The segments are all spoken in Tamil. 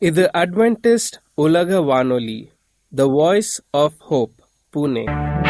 இது அட்வென்டிஸ்ட் உலக வானொலி the voice of hope Pune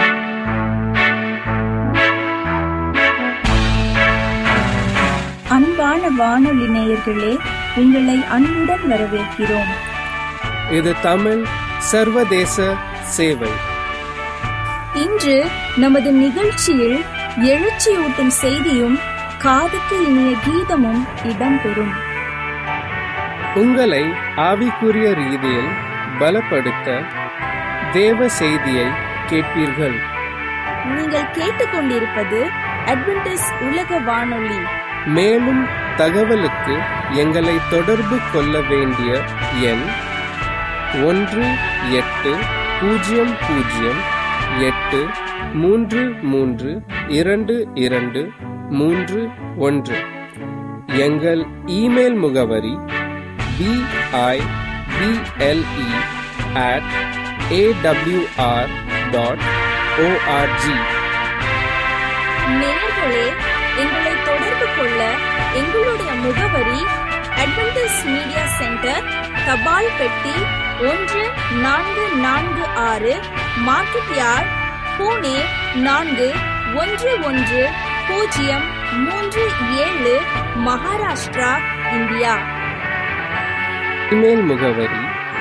அன்பான வானொலி நேயர்களே உங்களை அன்புடன் வரவேற்கிறோம் இது தமிழ் சர்வதேச சேவை இன்று நமது நிகழ்ச்சியில் எழுச்சியூட்டும் செய்தியும் காதுக்கு இனிய கீதமும் இடம்பெறும் உங்களை ஆவிக்குரிய ரீதியில் பலப்படுத்த தேவ செய்தியை கேட்பீர்கள் நீங்கள் கேட்டுக்கொண்டிருப்பது அட்வென்டிஸ் உலக வானொலி மேலும் தகவலுக்கு எங்களை தொடர்பு கொள்ள வேண்டிய எண் ஒன்று எட்டு பூஜ்ஜியம் பூஜ்ஜியம் எட்டு மூன்று மூன்று இரண்டு இரண்டு மூன்று ஒன்று எங்கள் இமெயில் முகவரி BIBLE at AWR dot ORG நேயர்களே எங்களை தொடர்பு கொள்ள எங்களுடைய முகவரி அட்வென்டிஸ் மீடியா சென்டர் தபால் பெட்டி ஒன்று நான்கு நான்கு ஆறு மார்க்கெட் யார்ட் பூனே நான்கு ஒன்று ஒன்று பூஜ்ஜியம் மூன்று ஏழு மகாராஷ்டிரா இந்தியா இமெயில் முகவரி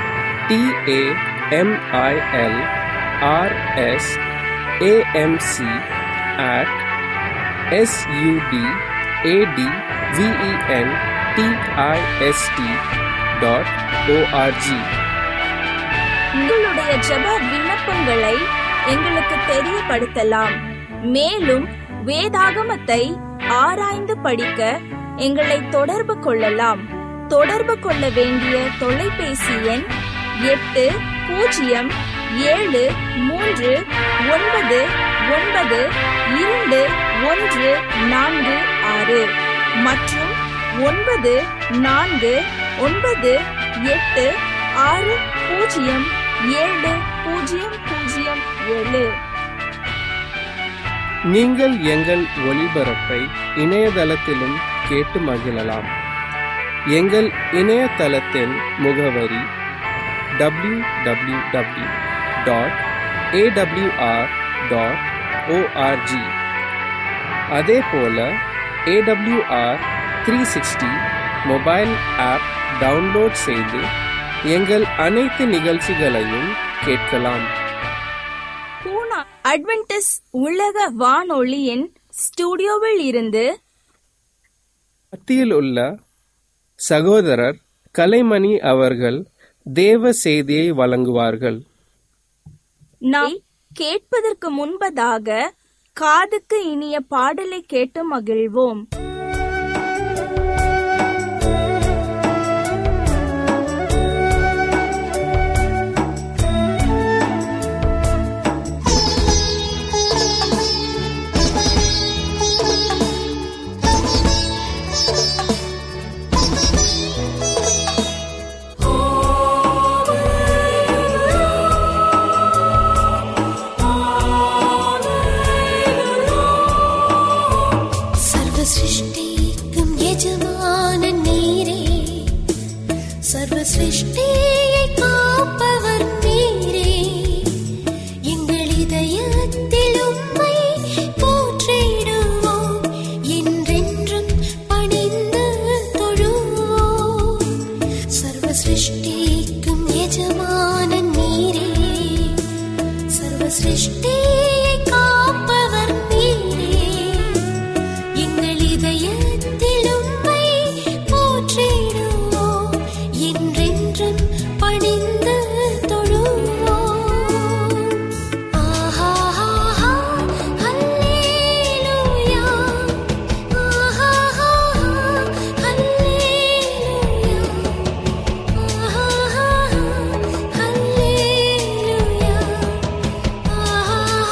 TAMIL RS AMC at SUD AT VEN TIST dot ORG உங்களுடைய ஜெப விண்ணப்பங்களை எங்களுக்கு தெரியப்படுத்தலாம் மேலும் வேதாகமத்தை ஆராய்ந்து படிக்க எங்களை தொடர்பு கொள்ளலாம் தொடர்பு கொள்ள வேண்டிய தொலைபேசி எண் எட்டு பூஜ்ஜியம் ஏழு மூன்று ஒன்பது ஒன்பது இரண்டு ஒன்று நான்கு ஆறு மற்றும் ஒன்பது நான்கு ஒன்பது எட்டு ஆறு பூஜ்ஜியம் ஏழு பூஜ்ஜியம் பூஜ்ஜியம் ஏழு நீங்கள் எங்கள் ஒளிபரப்பை இணையதளத்திலும் கேட்டு மகிழலாம் எங்கள் இணையதளத்தின் முகவரி W W W dot AWR dot ORG அதே போல AWR three sixty mobile app download செய்து எங்கள் அனைத்து நிகழ்ச்சிகளையும் கேட்கலாம் பூனா அட்வென்டிஸ் உலக வானொலியின் ஸ்டுடியோவில் இருந்து மத்தியில் உள்ள சகோதரர் கலைமணி அவர்கள் தேவ செய்தியை வழங்குவார்கள் நாம் கேட்பதற்கு முன்பதாக காதுக்கு இனிய பாடலை கேட்டு மகிழ்வோம் സർവസൃഷ്ടിക്കും യജമാനൻ നീരേ സർവസൃഷ്ടിയെ കാപ്പവർ നീരേ எங்கள் இதயத்தில் உம்மை போற்றிடுவோம் என்றென்றும் பணிந்து தொழுவோம் சர்வ சிருஷ்டிக்கும் எஜமானன் நீரே சர்வ சிருஷ்டியை காப்பவர் நீரே எங்கள் இதயத்தில் உம்மை போற்றிடுவோம் என்றென்றும் பணிந்து தொழுவோம் ஆஹா ஹல்லேலூயா ஆஹா ஹல்லேலூயா ஆஹா ஹல்லேலூயா ஆஹா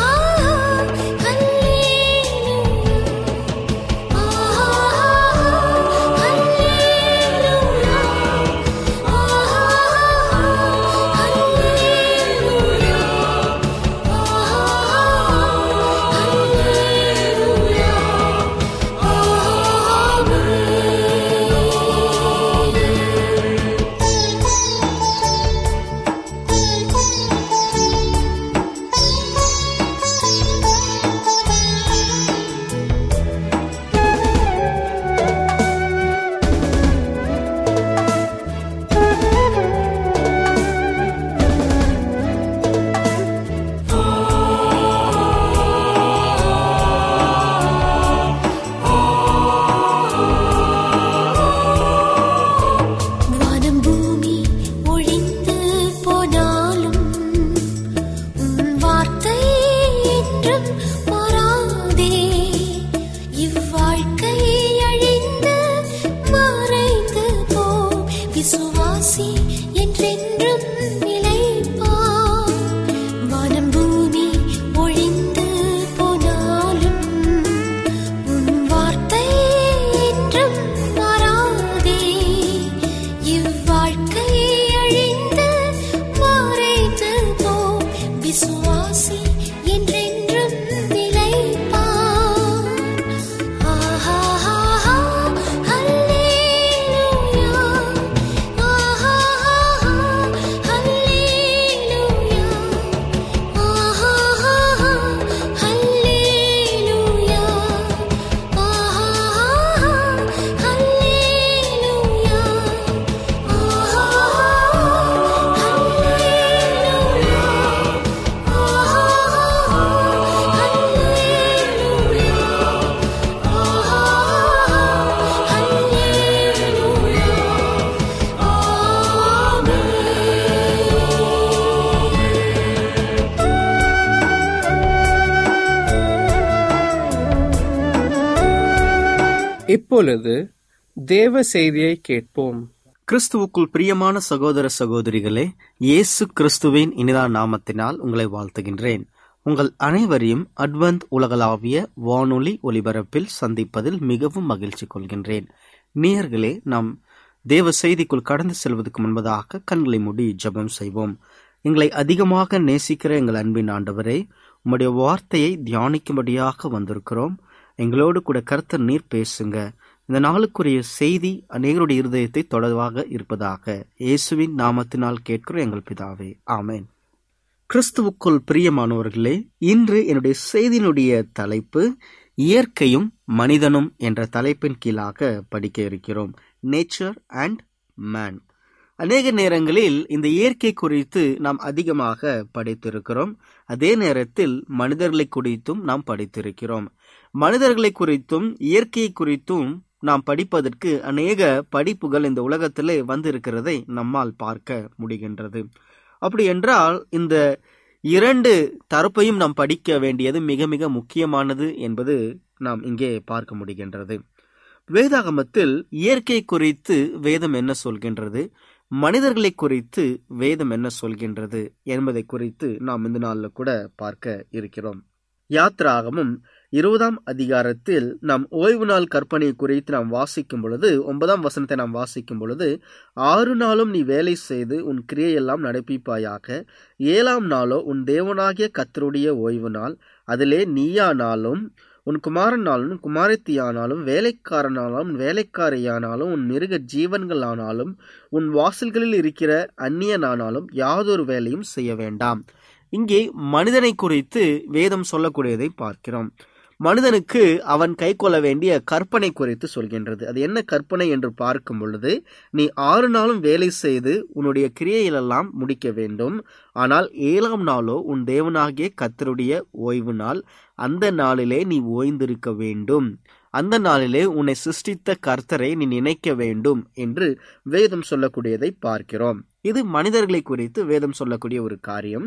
இப்பொழுது தேவ செய்தியை கேட்போம் கிறிஸ்துவுக்குள் பிரியமான சகோதர சகோதரிகளே இயேசு கிறிஸ்துவின் இனிதா நாமத்தினால் உங்களை வாழ்த்துகின்றேன் உங்கள் அனைவரையும் அட்வந்த் உலகளாவிய வானொலி ஒலிபரப்பில் சந்திப்பதில் மிகவும் மகிழ்ச்சி கொள்கின்றேன் நேயர்களே நாம் தேவ செய்திக்குள் கடந்து செல்வதற்கு முன்பதாக கண்களை மூடி ஜெபம் செய்வோம் எங்களை அதிகமாக நேசிக்கிற எங்கள் அன்பின் ஆண்டவரே உம்முடைய வார்த்தையை தியானிக்கும்படியாக வந்திருக்கிறோம் எங்களோடு கூட கர்த்தர் நீர் பேசுங்க இந்த நாளுக்குரிய செய்தி அநேகருடைய இருதயத்தை தொடர்பாக இருப்பதாக இயேசுவின் நாமத்தினால் கேட்கிற எங்கள் பிதாவே ஆமென் கிறிஸ்துவுக்குள் பிரியமானவர்களே இன்று என்னுடைய செய்தியினுடைய தலைப்பு இயற்கையும் மனிதனும் என்ற தலைப்பின் கீழாக படிக்க இருக்கிறோம் நேச்சர் அண்ட் மேன் அநேக நேரங்களில் இந்த இயற்கை குறித்து நாம் அதிகமாக படித்திருக்கிறோம் அதே நேரத்தில் மனிதர்களை குறித்தும் நாம் படித்திருக்கிறோம் மனிதர்களை குறித்தும் இயற்கை குறித்தும் நாம் படிப்பதற்கு அநேக படிப்புகள் இந்த உலகத்திலே வந்திருக்கிறதை நம்மால் பார்க்க முடிகின்றது அப்படி என்றால் இந்த இரண்டு தரப்பையும் நாம் படிக்க வேண்டியது மிக மிக முக்கியமானது என்பது நாம் இங்கே பார்க்க முடிகின்றது வேதாகமத்தில் இயற்கை குறித்து வேதம் என்ன சொல்கின்றது மனிதர்களை குறித்து வேதம் என்ன சொல்கின்றது என்பதை குறித்து நாம் இந்த நாளில் கூட பார்க்க இருக்கிறோம் யாத்ராகமும் இருபதாம் அதிகாரத்தில் நாம் ஓய்வு நாள் கற்பனை குறித்து நாம் வாசிக்கும் பொழுது ஒன்பதாம் வசனத்தை நாம் வாசிக்கும் பொழுது ஆறு நாளும் நீ வேலை செய்து உன் கிரியையெல்லாம் நடப்பிப்பாயாக ஏழாம் நாளோ உன் தேவனாகிய கத்தருடைய ஓய்வு நாள் அதிலே நீயானாலும் உன் குமாரனாலும் குமாரத்தியானாலும் வேலைக்காரனாலும் வேலைக்காரியானாலும் உன் மிருக ஜீவன்கள் ஆனாலும் உன் வாசல்களில் இருக்கிற அந்நியனானாலும் யாதொரு வேலையும் செய்ய வேண்டாம் இங்கே மனிதனை குறித்து வேதம் சொல்லக்கூடியதை பார்க்கிறோம் மனிதனுக்கு அவன் கை கொள்ள வேண்டிய கற்பனை குறித்து சொல்கின்றது அது என்ன கற்பனை என்று பார்க்கும் பொழுது நீ ஆறு நாளும் வேலை செய்து உன்னுடைய கிரியையிலெல்லாம் முடிக்க வேண்டும் ஆனால் ஏழாம் நாளோ உன் தேவனாகிய கத்தருடைய ஓய்வு நாள் அந்த நாளிலே நீ ஓய்ந்திருக்க வேண்டும் அந்த நாளிலே உன்னை சிருஷ்டித்த கர்த்தரை நீ நினைக்க வேண்டும் என்று வேதம் சொல்லக்கூடியதை பார்க்கிறோம் இது மனிதர்களை குறித்து வேதம் சொல்லக்கூடிய ஒரு காரியம்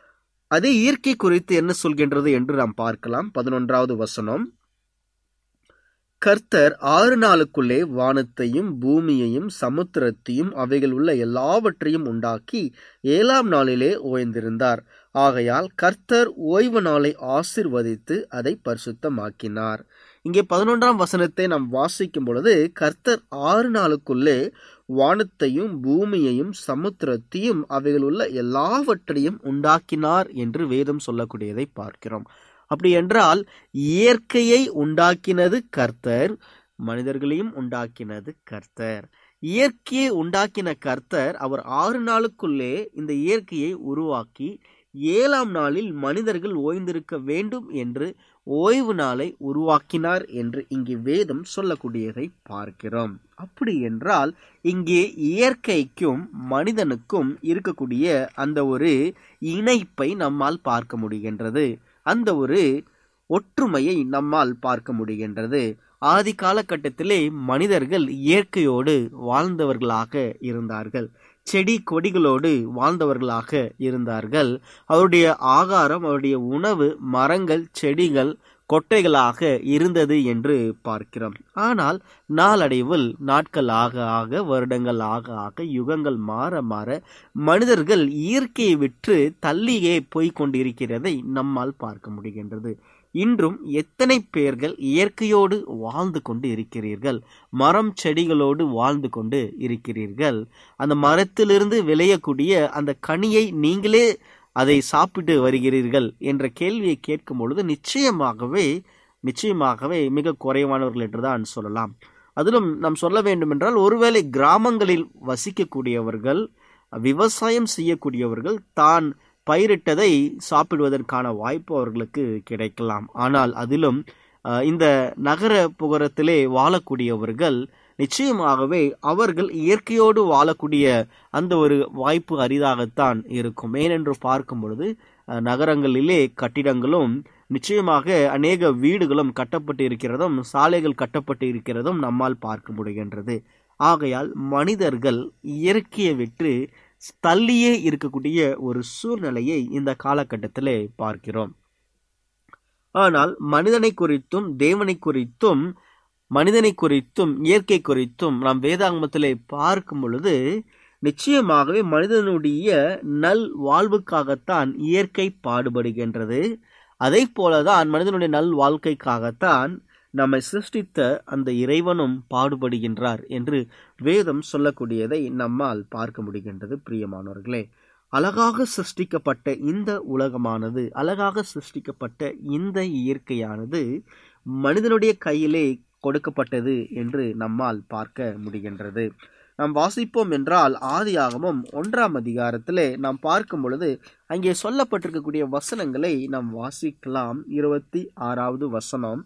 அதே இயற்கை குறித்து என்ன சொல்கின்றது என்று நாம் பார்க்கலாம் பதினொன்றாவது வசனம் கர்த்தர் ஆறு நாளுக்குள்ளே வானத்தையும் பூமியையும் சமுத்திரத்தையும் அவைகள் உள்ள எல்லாவற்றையும் உண்டாக்கி ஏழாம் நாளிலே ஓய்ந்திருந்தார் ஆகையால் கர்த்தர் ஓய்வு நாளை ஆசிர்வதித்து அதை பரிசுத்தமாக்கினார் இங்கே பதினொன்றாம் வசனத்தை நாம் வாசிக்கும் பொழுது கர்த்தர் ஆறு நாளுக்குள்ளே வானத்தையும் பூமியையும் சமுத்திரத்தையும் அவைகள் உள்ள எல்லாவற்றையும் உண்டாக்கினார் என்று வேதம் சொல்லக்கூடியதை பார்க்கிறோம் அப்படி என்றால் இயற்கையை உண்டாக்கினது கர்த்தர் மனிதர்களையும் உண்டாக்கினது கர்த்தர் இயற்கையை உண்டாக்கின கர்த்தர் அவர் ஆறு நாளுக்குள்ளே இந்த இயற்கையை உருவாக்கி ஏழாம் நாளில் மனிதர்கள் ஓய்ந்திருக்க வேண்டும் என்று ஓய்வு நாளை உருவாக்கினார் என்று இங்கே வேதம் சொல்லக்கூடியதை பார்க்கிறோம் அப்படி என்றால் இங்கே இயற்கைக்கும் மனிதனுக்கும் இருக்கக்கூடிய அந்த ஒரு இணைப்பை நம்மால் பார்க்க முடிகின்றது அந்த ஒரு ஒற்றுமையை நம்மால் பார்க்க முடிகின்றது ஆதி காலகட்டத்திலே மனிதர்கள் இயற்கையோடு வாழ்ந்தவர்களாக இருந்தார்கள் செடி கொடிகளோடு வாழ்ந்தவர்களாக இருந்தார்கள் அவருடைய ஆகாரம் அவருடைய உணவு மரங்கள் செடிகள் கொட்டைகளாக இருந்தது என்று பார்க்கிறோம் ஆனால் நாளடைவில் நாட்கள் ஆக ஆக வருடங்கள் ஆக ஆக யுகங்கள் மாற மாற மனிதர்கள் இயற்கையை விற்று தள்ளியே போய்க் கொண்டிருக்கிறதை நம்மால் பார்க்க முடிகின்றது இன்றும் எத்தனை பேர்கள் இயற்கையோடு வாழ்ந்து கொண்டு இருக்கிறீர்கள் மரம் செடிகளோடு வாழ்ந்து கொண்டு இருக்கிறீர்கள் அந்த மரத்திலிருந்து விளையக்கூடிய அந்த கனியை நீங்களே அதை சாப்பிட்டு வருகிறீர்கள் என்ற கேள்வியை கேட்கும் பொழுது நிச்சயமாகவே நிச்சயமாகவே மிக குறைவானவர்கள் என்றுதான் சொல்லலாம் அதிலும் நாம் சொல்ல வேண்டும் என்றால் ஒருவேளை கிராமங்களில் வசிக்கக்கூடியவர்கள் விவசாயம் செய்யக்கூடியவர்கள் தான் பயிரிட்டதை சாப்பிடுவதற்கான வாய்ப்பு அவர்களுக்கு கிடைக்கலாம் ஆனால் அதிலும் அஹ், இந்த நகர புகரத்திலே வாழக்கூடியவர்கள் நிச்சயமாகவே அவர்கள் இயற்கையோடு வாழக்கூடிய அந்த ஒரு வாய்ப்பு அரிதாகத்தான் இருக்கும் ஏனென்று பார்க்கும் பொழுது அஹ், நகரங்களிலே கட்டிடங்களும் நிச்சயமாக அநேக வீடுகளும் கட்டப்பட்டு இருக்கிறதும் சாலைகள் கட்டப்பட்டு இருக்கிறதும் நம்மால் பார்க்க முடிகின்றது ஆகையால் மனிதர்கள் இயற்கையை விட்டு தள்ளியே இருக்கக்கூடிய ஒரு சூழ்நிலையை இந்த காலகட்டத்திலே பார்க்கிறோம் ஆனால் மனிதனை குறித்தும் தேவனை குறித்தும் மனிதனை குறித்தும் இயற்கை குறித்தும் நாம் வேதாங்கமத்திலே பார்க்கும் பொழுது நிச்சயமாகவே மனிதனுடைய நல் வாழ்வுக்காகத்தான் இயற்கை பாடுபடுகின்றது அதை போலதான் மனிதனுடைய நல் வாழ்க்கைக்காகத்தான் நம்மை சிருஷ்டித்த அந்த இறைவனும் பாடுபடுகின்றார் என்று வேதம் சொல்லக்கூடியதை நம்மால் பார்க்க முடிகின்றது பிரியமானவர்களே அழகாக சிருஷ்டிக்கப்பட்ட இந்த உலகமானது அழகாக சிருஷ்டிக்கப்பட்ட இந்த இயற்கையானது மனிதனுடைய கையிலே கொடுக்கப்பட்டது என்று நம்மால் பார்க்க முடிகின்றது நாம் வாசிப்போம் என்றால் ஆதியாகமம் ஒன்றாம் அதிகாரத்திலே நாம் பார்க்கும் பொழுது அங்கே சொல்லப்பட்டிருக்கக்கூடிய வசனங்களை நாம் வாசிக்கலாம் இருபத்தி ஆறாவது வசனம்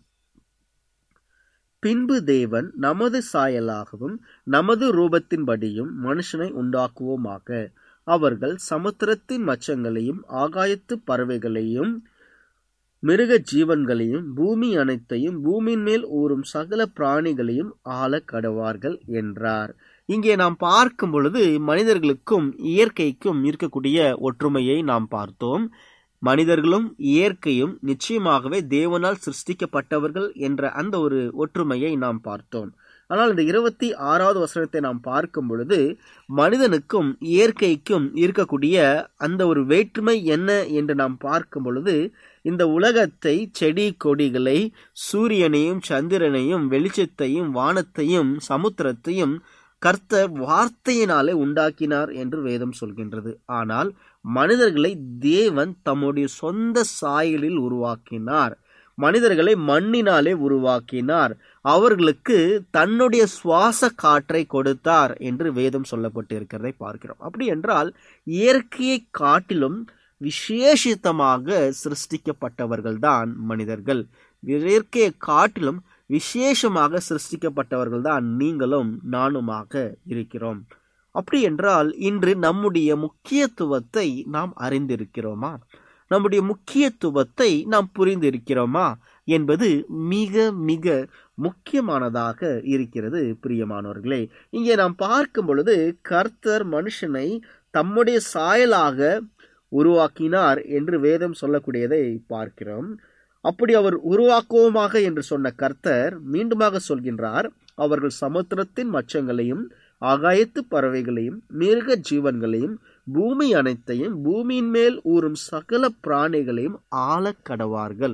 பின்பு தேவன் நமது சாயலாகவும் நமது ரூபத்தின்படியும் மனுஷனை உண்டாக்குவோமாக அவர்கள் சமுத்திரத்தின் மச்சங்களையும் ஆகாயத்து பறவைகளையும் மிருக ஜீவன்களையும் பூமி அனைத்தையும் பூமியின் மேல் ஊறும் சகல பிராணிகளையும் ஆள கடவார்கள் என்றார் இங்கே நாம் பார்க்கும் பொழுது மனிதர்களுக்கும் இயற்கைக்கும் இருக்கக்கூடிய ஒற்றுமையை நாம் பார்த்தோம் மனிதர்களும் இயற்கையும் நிச்சயமாகவே தேவனால் சிருஷ்டிக்கப்பட்டவர்கள் என்ற அந்த ஒரு ஒற்றுமையை நாம் பார்த்தோம் ஆனால் இந்த இருபத்தி ஆறாவது வசனத்தை நாம் பார்க்கும் பொழுது மனிதனுக்கும் இயற்கைக்கும் இருக்கக்கூடிய அந்த ஒரு வேற்றுமை என்ன என்று நாம் பார்க்கும் பொழுது இந்த உலகத்தை செடி கொடிகளை சூரியனையும் சந்திரனையும் வெளிச்சத்தையும் வானத்தையும் சமுத்திரத்தையும் கர்த்தர் வார்த்தையினாலே உண்டாக்கினார் என்று வேதம் சொல்கின்றது ஆனால் மனிதர்களை தேவன் தம்முடைய சொந்த சாயலில் உருவாக்கினார் மனிதர்களை மண்ணினாலே உருவாக்கினார் அவர்களுக்கு தன்னுடைய சுவாச காற்றை கொடுத்தார் என்று வேதம் சொல்லப்பட்டு இருக்கிறதை பார்க்கிறோம் அப்படி என்றால் இயற்கையை காட்டிலும் விசேஷித்தமாக சிருஷ்டிக்கப்பட்டவர்கள்தான் மனிதர்கள் இயற்கையை காட்டிலும் விசேஷமாக சிருஷ்டிக்கப்பட்டவர்கள் தான் நீங்களும் நானுமாக இருக்கிறோம் அப்படி என்றால் இன்று நம்முடைய முக்கியத்துவத்தை நாம் அறிந்திருக்கிறோமா நம்முடைய முக்கியத்துவத்தை நாம் புரிந்திருக்கிறோமா என்பது மிக மிக முக்கியமானதாக இருக்கிறது பிரியமானவர்களே இங்கே நாம் பார்க்கும் பொழுது கர்த்தர் மனுஷனை தம்முடைய சாயலாக உருவாக்கினார் என்று வேதம் சொல்லக்கூடியதை பார்க்கிறோம் அப்படி அவர் உருவாக்குவோமாக என்று சொன்ன கர்த்தர் மீண்டுமாக சொல்கின்றார் அவர்கள் சமுத்திரத்தின் மச்சங்களையும் ஆகாயத்து பறவைகளையும் மிருக ஜீவன்களையும் பூமி அனைத்தையும் பூமியின் மேல் ஊறும் சகல பிராணிகளையும் ஆள கடவார்கள்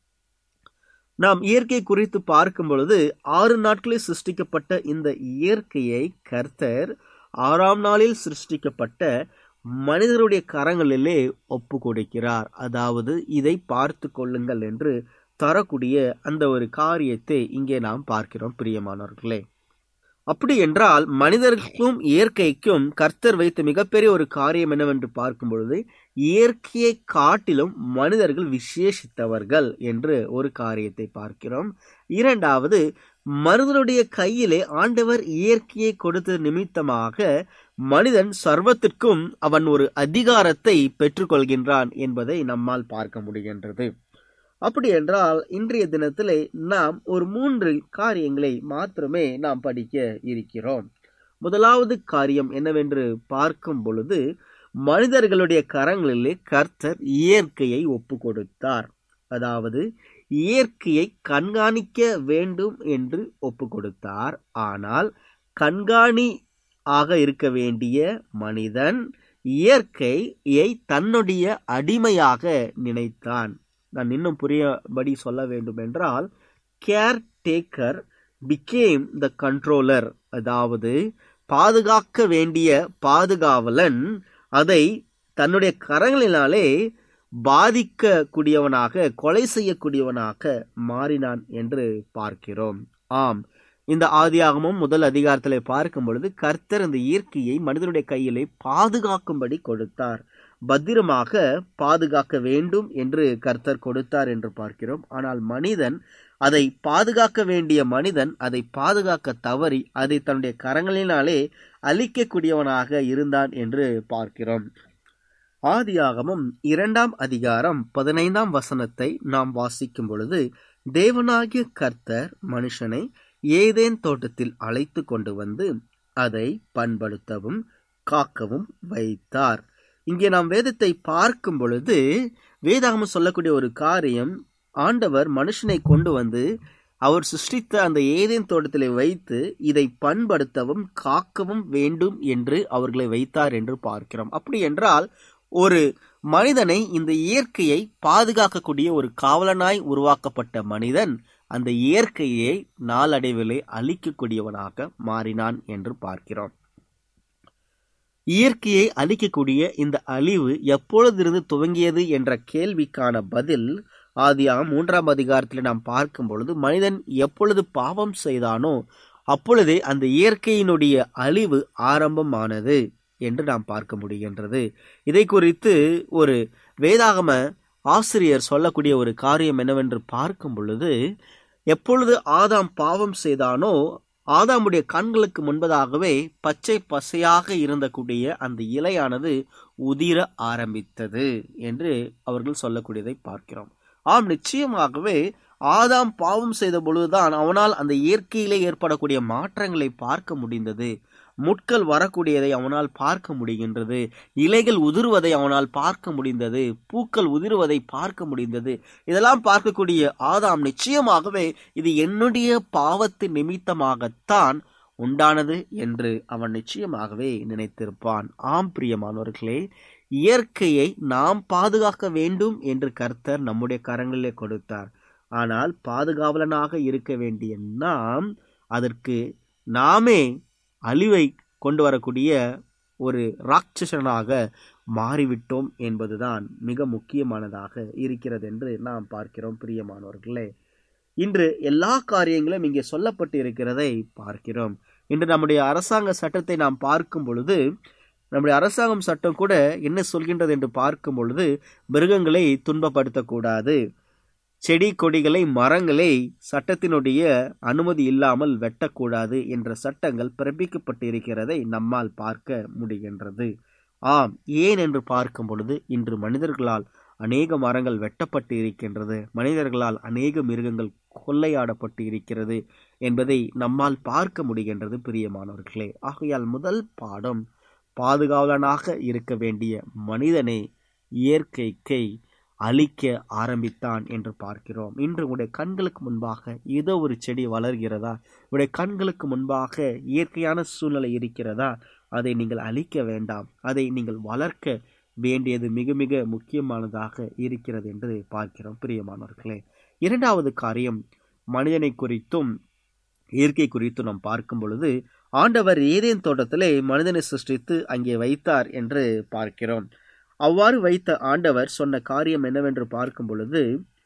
நாம் இயற்கை குறித்து பார்க்கும் பொழுது ஆறு நாட்களில் சிருஷ்டிக்கப்பட்ட இந்த இயற்கையை கர்த்தர் ஆறாம் நாளில் சிருஷ்டிக்கப்பட்ட மனிதருடைய கரங்களிலே ஒப்பு கொடுக்கிறார் அதாவது இதை பார்த்து கொள்ளுங்கள் என்று தரக்கூடிய அந்த ஒரு காரியத்தை இங்கே நாம் பார்க்கிறோம் பிரியமானவர்களே அப்படி என்றால் மனிதர்களுக்கும் இயற்கைக்கும் கர்த்தர் வைத்த மிகப்பெரிய ஒரு காரியம் என்னவென்று பார்க்கும் பொழுது இயற்கையை காட்டிலும் மனிதர்கள் விசேஷித்தவர்கள் என்று ஒரு காரியத்தை பார்க்கிறோம் இரண்டாவது மனிதனுடைய கையிலே ஆண்டவர் இயற்கையை கொடுத்த நிமித்தமாக மனிதன் சர்வத்திற்கும் அவன் ஒரு அதிகாரத்தை பெற்றுக்கொள்கின்றான் என்பதை நம்மால் பார்க்க முடிகின்றது அப்படி என்றால் இன்றைய தினத்திலே நாம் ஒரு மூன்று காரியங்களை மாத்திரமே நாம் படிக்க இருக்கிறோம் முதலாவது காரியம் என்னவென்று பார்க்கும் பொழுது மனிதர்களுடைய கரங்களிலே கர்த்தர் இயற்கையை ஒப்பு கொடுத்தார் அதாவது இயற்கையை கண்காணிக்க வேண்டும் என்று ஒப்பு கொடுத்தார் ஆனால் கண்காணி ஆக இருக்க வேண்டிய மனிதன் இயற்கையை தன்னுடைய அடிமையாக நினைத்தான் நான் இன்னும் புரியபடி சொல்ல வேண்டும் என்றால் caretaker became the controller அதாவது பாதுகாக்க வேண்டிய பாதுகாவலன் அதை தன்னுடைய கரங்களினாலே பாதிக்கக்கூடியவனாக கொலை செய்யக்கூடியவனாக மாறினான் என்று பார்க்கிறோம் ஆம் இந்த ஆதியாகமும் முதல் அதிகாரத்திலே பார்க்கும் பொழுது கர்த்தர் இந்த இயற்கையை மனிதனுடைய கையிலே பாதுகாக்கும்படி கொடுத்தார் பத்திரமாக பாதுகாக்க வேண்டும் என்று கர்த்தர் கொடுத்தார் என்று பார்க்கிறோம் ஆனால் மனிதன் அதை பாதுகாக்க வேண்டிய மனிதன் அதை பாதுகாக்க தவறி அதை தன்னுடைய கரங்களினாலே அழிக்கக்கூடியவனாக இருந்தான் என்று பார்க்கிறோம் ஆதியாகமும் இரண்டாம் அதிகாரம் பதினைந்தாம் வசனத்தை நாம் வாசிக்கும் பொழுது தேவனாகிய கர்த்தர் மனுஷனை ஏதேன் தோட்டத்தில் அழைத்து கொண்டு வந்து அதை பண்படுத்தவும் காக்கவும் வைத்தார் இங்கே நாம் வேதத்தை பார்க்கும் பொழுது வேதாகமம் சொல்லக்கூடிய ஒரு காரியம் ஆண்டவர் மனுஷனை கொண்டு வந்து அவர் சிருஷ்டித்த அந்த ஏதேன் தோட்டத்திலே வைத்து இதை பண்படுத்தவும் காக்கவும் வேண்டும் என்று அவர்களை வைத்தார் என்று பார்க்கிறோம் அப்படி என்றால் ஒரு மனிதனை இந்த இயற்கையை பாதுகாக்கக்கூடிய ஒரு காவலனாய் உருவாக்கப்பட்ட மனிதன் அந்த இயற்கையை நாளடைவிலே அழிக்கக்கூடியவனாக மாறினான் என்று பார்க்கிறோம் இயற்கையை அழிக்கக்கூடிய இந்த அழிவு எப்பொழுதிருந்து துவங்கியது என்ற கேள்விக்கான பதில் ஆதியாம் மூன்றாம் அதிகாரத்தில் நாம் பார்க்கும் பொழுது மனிதன் எப்பொழுது பாவம் செய்தானோ அப்பொழுதே அந்த இயற்கையினுடைய அழிவு ஆரம்பமானது என்று நாம் பார்க்க முடிகின்றது இதை குறித்து ஒரு வேதாகம ஆசிரியர் சொல்லக்கூடிய ஒரு காரியம் என்னவென்று பார்க்கும் பொழுது எப்பொழுது ஆதாம் பாவம் செய்தானோ ஆதாமுடைய கண்களுக்கு முன்பதாகவே பச்சை பசையாக இருந்தக்கூடிய அந்த இலையானது உதிர ஆரம்பித்தது என்று அவர்கள் சொல்லக்கூடியதை பார்க்கிறோம் ஆம் நிச்சயமாகவே ஆதாம் பாவம் செய்த பொழுதுதான் அவனால் அந்த இயற்கையிலே ஏற்படக்கூடிய மாற்றங்களை பார்க்க முடிந்தது முட்கள் வரக்கூடியதை அவனால் பார்க்க முடிகின்றது இலைகள் உதிர்வதை அவனால் பார்க்க முடிந்தது பூக்கள் உதிர்வதை பார்க்க முடிந்தது இதெல்லாம் பார்க்கக்கூடிய ஆதாம் நிச்சயமாகவே இது என்னுடைய பாவத்து நிமித்தமாகத்தான் உண்டானது என்று அவன் நிச்சயமாகவே நினைத்திருப்பான் ஆம் பிரியமானவர்களே இயற்கையை நாம் பாதுகாக்க வேண்டும் என்று கர்த்தர் நம்முடைய கரங்களிலே கொடுத்தார் ஆனால் பாதுகாவலனாக இருக்க வேண்டிய நாம் அதற்கு நாமே அழிவை கொண்டு வரக்கூடிய ஒரு ராட்சசனாக மாறிவிட்டோம் என்பதுதான் மிக முக்கியமானதாக இருக்கிறது என்று நாம் பார்க்கிறோம் பிரியமானவர்களே இன்று எல்லா காரியங்களும் இங்கே சொல்லப்பட்டு இருக்கிறதை பார்க்கிறோம் இன்று நம்முடைய அரசாங்க சட்டத்தை நாம் பார்க்கும் பொழுது நம்முடைய அரசாங்கம் சட்டம் கூட என்ன சொல்கின்றது என்று பார்க்கும் பொழுது மிருகங்களை துன்பப்படுத்தக்கூடாது செடி கொடிகளை மரங்களை சட்டத்தினுடைய அனுமதி இல்லாமல் வெட்டக்கூடாது என்ற சட்டங்கள் பிறப்பிக்கப்பட்டு இருக்கிறதை நம்மால் பார்க்க முடிகின்றது ஆம் ஏன் என்று பார்க்கும் பொழுது இன்று மனிதர்களால் அநேக மரங்கள் வெட்டப்பட்டு இருக்கின்றது மனிதர்களால் அநேக மிருகங்கள் கொள்ளையாடப்பட்டு இருக்கிறது என்பதை நம்மால் பார்க்க முடிகின்றது பிரியமானவர்களே ஆகையால் முதல் பாடம் பாதுகாவலனாக இருக்க வேண்டிய மனிதனை இயற்கைக்கை அழிக்க ஆரம்பித்தான் என்று பார்க்கிறோம் இன்று உடைய கண்களுக்கு முன்பாக ஏதோ ஒரு செடி வளர்கிறதா உடைய கண்களுக்கு முன்பாக இயற்கையான சூழ்நிலை இருக்கிறதா அதை நீங்கள் அழிக்க வேண்டாம் அதை நீங்கள் வளர்க்க வேண்டியது மிக மிக முக்கியமானதாக இருக்கிறது என்று பார்க்கிறோம் பிரியமானவர்களே இரண்டாவது காரியம் மனிதனை குறித்தும் இயற்கை குறித்தும் நாம் பார்க்கும் பொழுது ஆண்டவர் ஏதேன் தோட்டத்திலே மனிதனை சிருஷ்டித்து அங்கே வைத்தார் என்று பார்க்கிறோம் அவ்வாறு வைத்த ஆண்டவர் சொன்ன காரியம் என்னவென்று பார்க்கும் பொழுது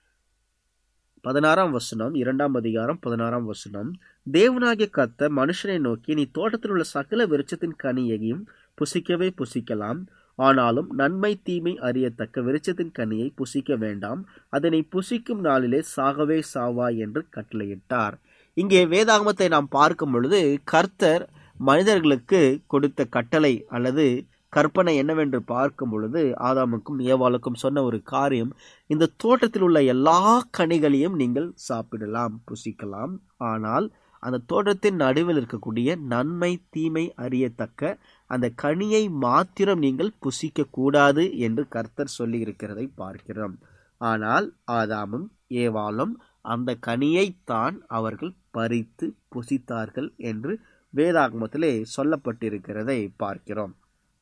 பதினாறாம் வசனம் இரண்டாம் அதிகாரம் பதினாறாம் வசனம் தேவனாகிய கத்த மனுஷனை நோக்கி நீ தோட்டத்தில் உள்ள சகல விருட்சத்தின் கனியையும் புசிக்கவே புசிக்கலாம் ஆனாலும் நன்மை தீமை அறியத்தக்க விருட்சத்தின் கனியை புசிக்க வேண்டாம் அதனை புசிக்கும் நாளிலே சாகவே சாவா என்று கட்டளையிட்டார் இங்கே வேதாகமத்தை நாம் பார்க்கும் பொழுது கர்த்தர் மனிதர்களுக்கு கொடுத்த கட்டளை அல்லது கற்பனை என்னவென்று பார்க்கும் பொழுது ஆதாமுக்கும் ஏவாளுக்கும் சொன்ன ஒரு காரியம் இந்த தோட்டத்தில் உள்ள எல்லா கனிகளையும் நீங்கள் சாப்பிடலாம் புசிக்கலாம் ஆனால் அந்த தோட்டத்தின் நடுவில் இருக்கக்கூடிய நன்மை தீமை அறியத்தக்க அந்த கனியை மாத்திரம் நீங்கள் புசிக்க கூடாது என்று கர்த்தர் சொல்லி இருக்கிறதை பார்க்கிறோம் ஆனால் ஆதாமும் ஏவாளும் அந்த கனியைத்தான் அவர்கள் பறித்து புசித்தார்கள் என்று வேதாகமத்திலே சொல்லப்பட்டிருக்கிறதை பார்க்கிறோம்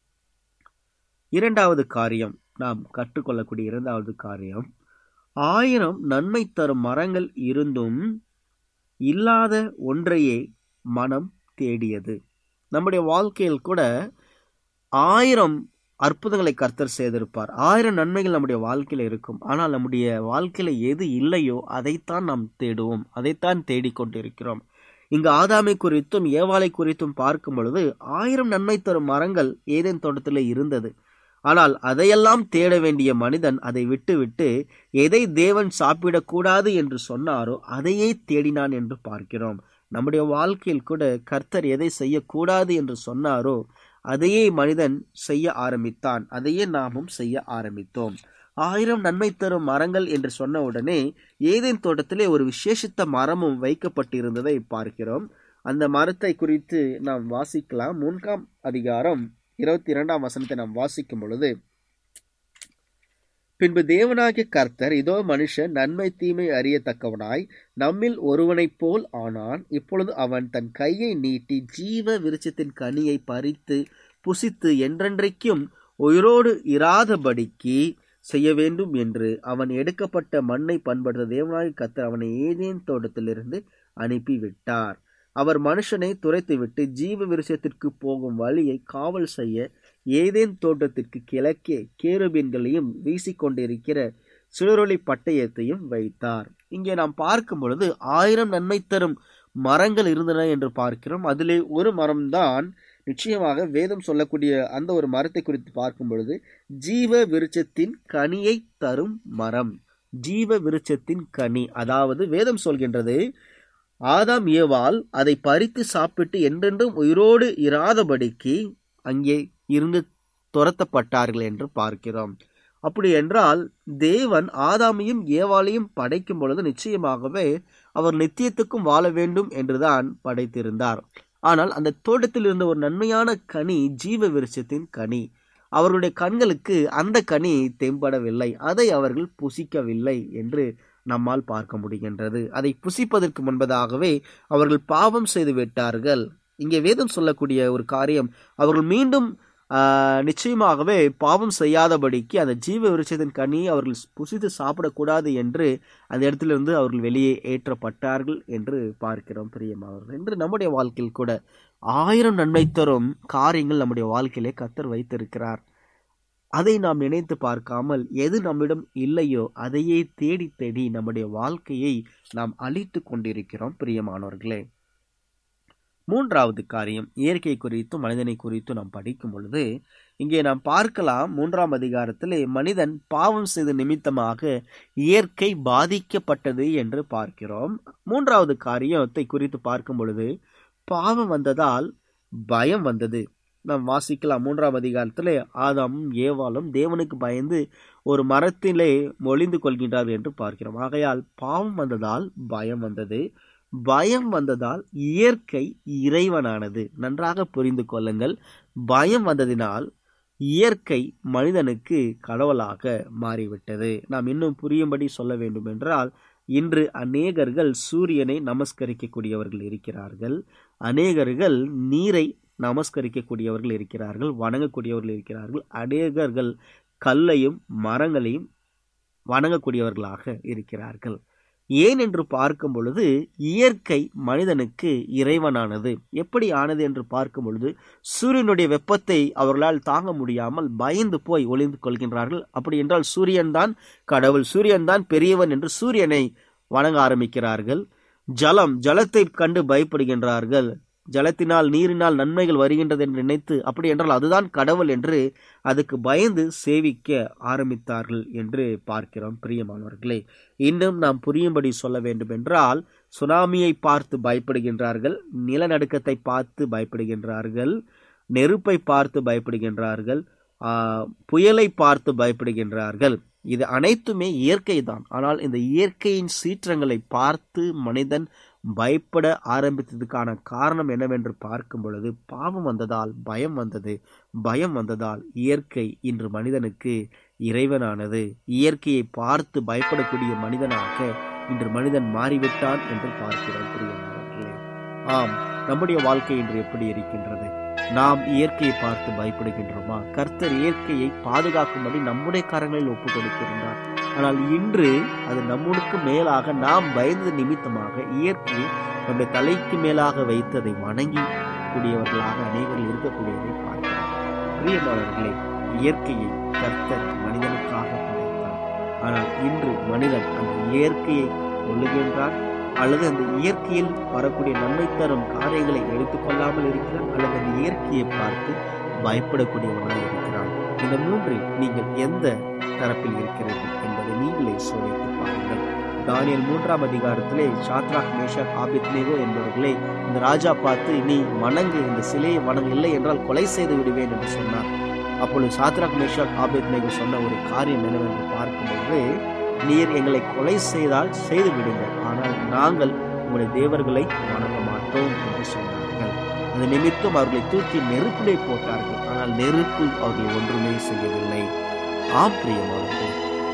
இரண்டாவது காரியம் நாம் கற்றுக்கொள்ளக்கூடிய இரண்டாவது காரியம் ஆயிரம் நன்மை தரும் மரங்கள் இருந்தும் இல்லாத ஒன்றையே மனம் தேடியது நம்முடைய வாழ்க்கையில் கூட ஆயிரம் அற்புதங்களை கர்த்தர் செய்திருப்பார் ஆயிரம் நன்மைகள் நம்முடைய வாழ்க்கையில இருக்கும் ஆனால் நம்முடைய வாழ்க்கையில எது இல்லையோ அதைத்தான் நாம் தேடுவோம் அதைத்தான் தேடிக்கொண்டிருக்கிறோம் இங்கு ஆதாமை குறித்தும் ஏவாளை குறித்தும் பார்க்கும் பொழுது ஆயிரம் நன்மை தரும் மரங்கள் ஏதேன் தோட்டத்தில் இருந்தது ஆனால் அதையெல்லாம் தேட வேண்டிய மனிதன் அதை விட்டுவிட்டு எதை தேவன் சாப்பிடக்கூடாது என்று சொன்னாரோ அதையே தேடினான் என்று பார்க்கிறோம் நம்முடைய வாழ்க்கையில் கூட கர்த்தர் எதை செய்யக்கூடாது என்று சொன்னாரோ அதையே மனிதன் செய்ய ஆரம்பித்தான் அதையே நாமும் செய்ய ஆரம்பித்தோம் ஆயிரம் நன்மை தரும் மரங்கள் என்று சொன்ன உடனே ஏதேன் தோட்டத்திலே ஒரு விசேஷித்த மரமும் வைக்கப்பட்டிருந்ததை பார்க்கிறோம் அந்த மரத்தை குறித்து நாம் வாசிக்கலாம் மூன்றாம் அதிகாரம் இருபத்தி இரண்டாம் வசனத்தை நாம் வாசிக்கும் பொழுது பின்பு தேவனாகிய கர்த்தர் இதோ மனுஷன் நன்மை தீமை அறியத்தக்கவனாய் நம்மில் ஒருவனைப் போல் ஆனான் இப்பொழுது அவன் தன் கையை நீட்டி ஜீவ விருட்சத்தின் கனியை பறித்து புசித்து என்றென்றைக்கும் உயிரோடு இராதபடிக்கு செய்ய வேண்டும் என்று அவன் எடுக்கப்பட்ட மண்ணை பண்படுத்த தேவனாகிய கர்த்தர் அவனை ஏதேன் தோட்டத்திலிருந்து அனுப்பிவிட்டார் அவர் மனுஷனை துரைத்துவிட்டு ஜீவ விருட்சத்திற்கு போகும் வழியை காவல் செய்ய ஏதேன் தோட்டத்திற்கு கிழக்கே கேருபீன்களையும் வீசிக்கொண்டிருக்கிற சுழரொளி பட்டயத்தையும் வைத்தார் இங்கே நாம் பார்க்கும் பொழுது ஆயிரம் நன்மை தரும் மரங்கள் இருந்தன என்று பார்க்கிறோம் அதிலே ஒரு மரம்தான் நிச்சயமாக வேதம் சொல்லக்கூடிய அந்த ஒரு மரத்தை குறித்து பார்க்கும் பொழுது ஜீவ விருட்சத்தின் கனியை தரும் மரம் ஜீவ விருட்சத்தின் கனி அதாவது வேதம் சொல்கின்றது ஆதாம் ஏவாள் அதை பறித்து சாப்பிட்டு என்றென்றும் உயிரோடு இராதபடிக்கு அங்கே இருந்து துரத்தப்பட்டார்கள் என்று பார்க்கிறோம் அப்படி என்றால் தேவன் ஆதாமையும் ஏவாளையும் படைக்கும் பொழுது நிச்சயமாகவே அவர் நித்தியத்துக்கும் வாழ வேண்டும் என்றுதான் படைத்திருந்தார் ஆனால் அந்த தோட்டத்தில் இருந்த ஒரு நன்மையான கனி ஜீவ விருட்சத்தின் கனி அவர்களுடைய கண்களுக்கு அந்த கனி தென்படவில்லை அதை அவர்கள் புசிக்கவில்லை என்று நம்மால் பார்க்க முடிகின்றது அதை புசிப்பதற்கு முன்பதாகவே அவர்கள் பாவம் செய்து விட்டார்கள் இங்கே வேதம் சொல்லக்கூடிய ஒரு காரியம் அவர்கள் மீண்டும் ஆஹ், நிச்சயமாகவே பாவம் செய்யாதபடிக்கு அந்த ஜீவ விருட்சத்தின் கனியை அவர்கள் புசித்து சாப்பிடக்கூடாது என்று அந்த இடத்திலிருந்து அவர்கள் வெளியே ஏற்றப்பட்டார்கள் என்று பார்க்கிறோம் பிரியமானவர்கள் என்று நம்முடைய வாழ்க்கையில் கூட ஆயிரம் நன்மை தரும் காரியங்கள் நம்முடைய வாழ்க்கையிலே கத்தர் வைத்திருக்கிறார் அதை நாம் நினைத்து பார்க்காமல் எது நம்மிடம் இல்லையோ அதையே தேடி தேடி நம்முடைய வாழ்க்கையை நாம் அழித்து கொண்டிருக்கிறோம் பிரியமானவர்களே மூன்றாவது காரியம் இயற்கை குறித்தும் மனிதனை குறித்தும் நாம் படிக்கும் பொழுது இங்கே நாம் பார்க்கலாம் மூன்றாம் அதிகாரத்திலே மனிதன் பாவம் செய்த நிமித்தமாக இயற்கை பாதிக்கப்பட்டது என்று பார்க்கிறோம் மூன்றாவது காரியத்தை குறித்து பார்க்கும் பொழுது பாவம் வந்ததால் பயம் வந்தது நாம் வாசிக்கலாம் மூன்றாம் அதிகாரத்திலே ஆதாமும் ஏவாளும் தேவனுக்கு பயந்து ஒரு மரத்திலே மொழிந்து கொள்கின்றார்கள் என்று பார்க்கிறோம் ஆகையால் பாவம் வந்ததால் பயம் வந்தது பயம் வந்ததால் இயற்கை இறைவனானது நன்றாக புரிந்து கொள்ளுங்கள் பயம் வந்ததினால் இயற்கை மனிதனுக்கு கடவுளாக மாறிவிட்டது நாம் இன்னும் புரியும்படி சொல்ல வேண்டும் என்றால் இன்று அநேகர்கள் சூரியனை நமஸ்கரிக்கக்கூடியவர்கள் இருக்கிறார்கள் அநேகர்கள் நீரை நமஸ்கரிக்கக்கூடியவர்கள் இருக்கிறார்கள் வணங்கக்கூடியவர்கள் இருக்கிறார்கள் அநேகர்கள் கல்லையும் மரங்களையும் வணங்கக்கூடியவர்களாக இருக்கிறார்கள் ஏன் என்று பார்க்கும் பொழுது இயற்கை மனிதனுக்கு இறைவனானது எப்படி ஆனது என்று பார்க்கும் பொழுது சூரியனுடைய வெப்பத்தை அவர்களால் தாங்க முடியாமல் பயந்து போய் ஒளிந்து கொள்கின்றார்கள் அப்படி என்றால் சூரியன் தான் கடவுள் சூரியன் தான் பெரியவன் என்று சூரியனை வணங்க ஆரம்பிக்கிறார்கள் ஜலம் ஜலத்தை கண்டு பயப்படுகின்றார்கள் ஜலத்தினால் நீரினால் நன்மைகள் வருகின்றது என்று நினைத்து அப்படி என்றால் அதுதான் கடவுள் என்று அதுக்கு பயந்து சேவிக்க ஆரம்பித்தார்கள் என்று பார்க்கிறோம் பிரியமானவர்களே இன்னும் நாம் புரியும்படி சொல்ல வேண்டும் என்றால் சுனாமியை பார்த்து பயப்படுகின்றார்கள் நிலநடுக்கத்தை பார்த்து பயப்படுகின்றார்கள் நெருப்பை பார்த்து பயப்படுகின்றார்கள் ஆஹ், புயலை பார்த்து பயப்படுகின்றார்கள் இது அனைத்துமே இயற்கை தான் ஆனால் இந்த இயற்கையின் சீற்றங்களை பார்த்து மனிதன் பயப்பட ஆரம்பித்ததுக்கான காரணம் என்னவென்று பார்க்கும் பொழுது பாவம் வந்ததால் பயம் வந்தது பயம் வந்ததால் இயற்கை இன்று மனிதனுக்கு இறைவனானது இயற்கையை பார்த்து பயப்படக்கூடிய மனிதனாக இன்று மனிதன் மாறிவிட்டான் என்று பார்க்கிறோம் பிரியமானவர்களே ஆம் நம்முடைய வாழ்க்கை இன்று எப்படி இருக்கின்றது நாம் இயற்கையை பார்த்து பயப்படுகின்றோமா கர்த்தர் இயற்கையை பாதுகாக்கும்படி நம்முடைய கரங்களில் ஒப்பு கொடுத்திருந்தார் ஆனால் இன்று அது நம்முக்கு மேலாக நாம் பயந்த நிமித்தமாக இயற்கையை நம்முடைய தலைக்கு மேலாக வைத்து அதை வணங்கி கூடியவர்களாக அநேகர்கள் இருக்கக்கூடியதை பார்க்கிறோம் பிரியமானவர்களே இயற்கையை கர்த்தர் மனிதனுக்காக படைத்தார் ஆனால் இன்று மனிதன் அந்த இயற்கையை கொள்ளுகின்றான் அல்லது அந்த இயற்கையில் வரக்கூடிய நன்மை தரும் காரியங்களை எடுத்துக்கொள்ளாமல் இருக்கிறான் அல்லது அந்த இயற்கையை பார்த்து பயப்படக்கூடியவனாக இருக்கிறான் இந்த மூன்றில் நீங்கள் எந்த தரப்பில் இருக்கிறீர்கள் என்பதை நீங்களே சோதித்து பாருங்கள் தானியல் மூன்றாம் அதிகாரத்திலே சாத்ராக் மேஷாக் ஆபித்னேகோ என்பவர்களை இந்த ராஜா பார்த்து நீ வணங்கு இந்த சிலையை வணங்கு இல்லை என்றால் கொலை செய்து விடுவேன் என்று சொன்னார் அப்பொழுது சாத்ராக் மேஷாக் ஆபித்னேகோ சொன்ன ஒரு காரியம் என்னவென்று பார்க்கும்போது நீர் எங்களை கொலை செய்தால் செய்து விடுங்கள் ஆனால் நாங்கள் உங்களுடைய தேவர்களை வணங்க மாட்டோம் என்று சொன்னார்கள் அது நிமித்தம் அவர்களை தூக்கி நெருப்பிலே போட்டார்கள் ஆனால் நெருப்பு அவர்களை ஒன்றுமே செய்யவில்லை ஆம் பிரியமானவர்களே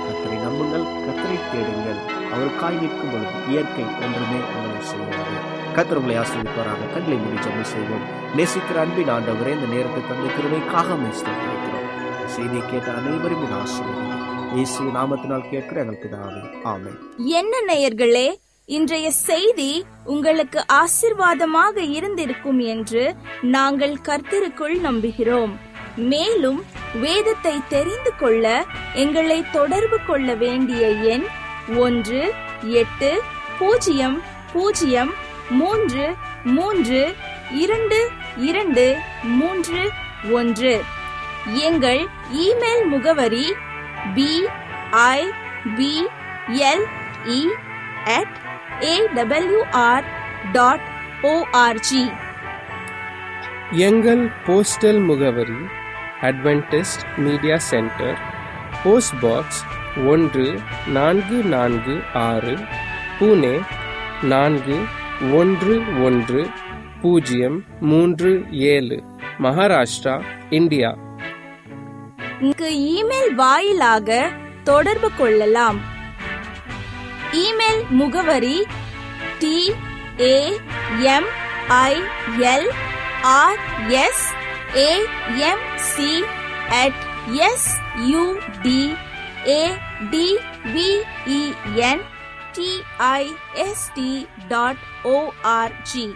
நம்புங்கள் கத்தரை தேடுங்கள் அவர் காய் நிற்கும் பொழுது இயற்கை ஒன்றுமே உங்களை செய்யாது கத்தர் உங்களை ஆசிரியப்பாராக கண்களை மூடி ஜெபம் செய்வோம் நேசிக்கிற அன்பின் ஆண்டவரே இந்த நேரத்தை தந்த கிருமைக்காக ஸ்தோத்திரிக்கிறோம் இந்த செய்தியை கேட்ட அனைவரும் இது ஆசீர்வதிங்க இயேசு நாமத்தினால் கேட்கிற எங்கள் பிதாவே ஆமென் என்ன நேயர்களே இன்றைய செய்தி உங்களுக்கு ஆசிர்வாதமாக இருந்திருக்கும் என்று நாங்கள் கர்த்தருக்குள் நம்புகிறோம் மேலும் வேதத்தை தெரிந்து கொள்ள எங்களை தொடர்பு கொள்ள வேண்டிய எண் ஒன்று எட்டு பூஜ்ஜியம் பூஜ்ஜியம் மூன்று மூன்று இரண்டு இரண்டு மூன்று ஒன்று எங்கள் இமெயில் முகவரி B I B L E at awr dot ORG எங்கள் போஸ்டல் முகவரி Adventist media centre post box ஒன்று நான்கு நான்கு ஆறு புனே நான்கு ஒன்று ஒன்று பூஜ்ஜியம் மூன்று ஏழு மகாராஷ்டிரா இந்தியா இங்கு இமெயில் வாயிலாக தொடர்பு கொள்ளலாம் இமெயில் முகவரி T A M I L R S A M C at S U D A T V E N T I S T dot ORG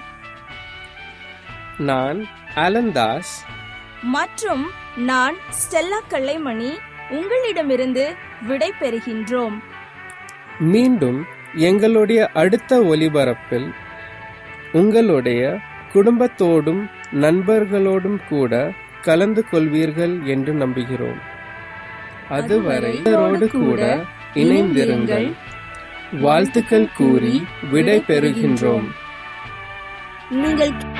நான் அலந்தாஸ் மற்றும் நான் ஸ்டெல்லா கல்லைமணி உங்களிடமிருந்து விடை பெறுகின்றோம் மீண்டும் எங்களுடைய அடுத்த ஒலிபரப்பில் உங்களுடைய குடும்பத்தோடும் நண்பர்களோடும் கூட கலந்து கொள்வீர்கள் என்று நம்புகிறோம் அதுவரை இவரோடு கூட இணைந்திருங்கள் வாழ்த்துக்கள் கூறி விடை பெறுகின்றோம் நீங்கள்